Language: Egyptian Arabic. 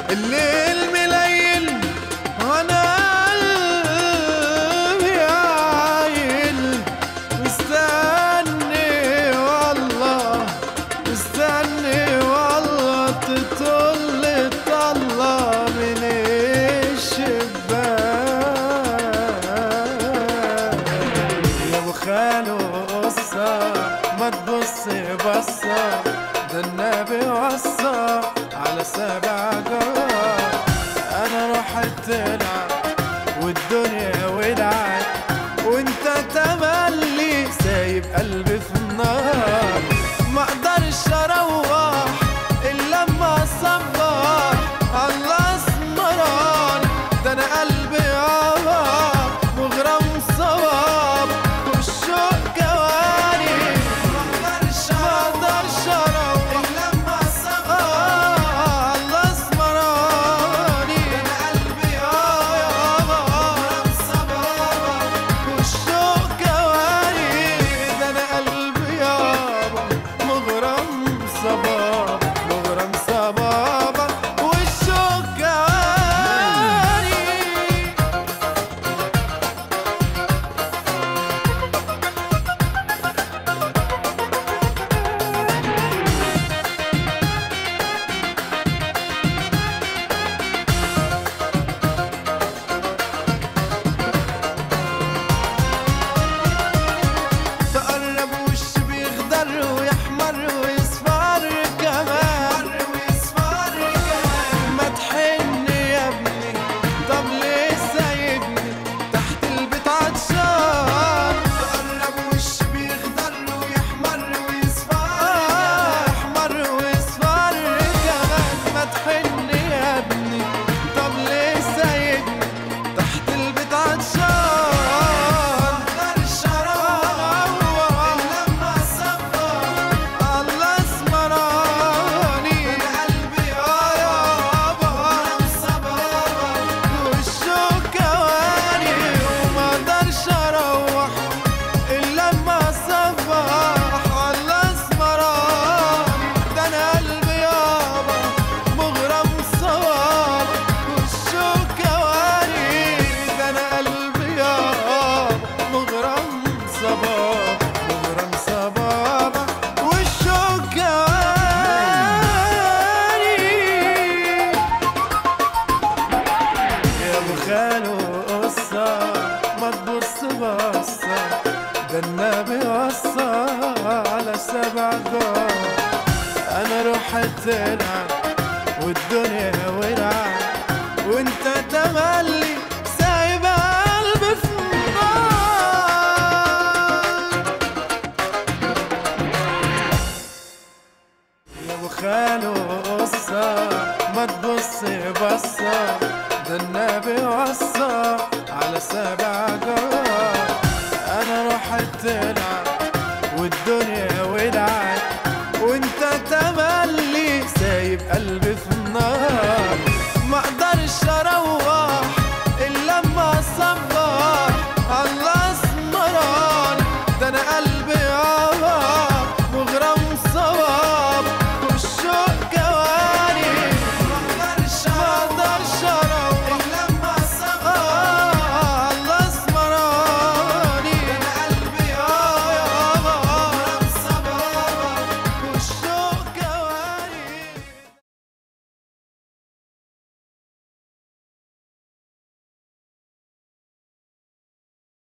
الليل مليل وانا قلبي عايل مستني والله مستني والله تطل الطلة من الشباك يا ابو خالو قصة ما تبص بصة ده النبي وصى على سبع جار انا رحت تلعب والدنيا ولعت وانت تملي سايب قلبي في النار ما اقدرش اروح الا لما اصبح الله اسمران ده انا قلبي عوار مغرم صواب والشوق جواني ما اقدرش ما اقدرش اروح الا لما اصبح الله اسمراني ده انا قلبي عوار مغرم صواب والشوق جواني ده انا قلبي يابا مغرم صبابة مغرم صبابة والشوق جواني تقرب وش بيخضر ويحمر ويصفر كمان ويصفر كمان ما تحن يا ابني طب ليه سايبني تحت البيت عطشان تقرب وش بيخضر ويحمر ويصفر احمر ويصفر كمان ما تحن يا ابني طب ليه سايبني تحت البيت عطشان مقدرش اروح لما صبر الله اسمراني قلبي اه يابا صبر والشوق جواني وما اقدرش اروح الا لما صبح الله اسمراني ده انا قلبي يابا مغرم صواب والشوق جواني ده انا قلبي يابا مغرم صباب مغرم صبابة والشوق جواني يا ابو خالو قصة ما تبص بصة ده النبي وصى على سبع جار انا رحت تلعب والدنيا ولعت وانت تملي سايب قلبي في النار يا ابو خالو قصة ما تبص بصة ده النبي وصى على سبع جار انا رحت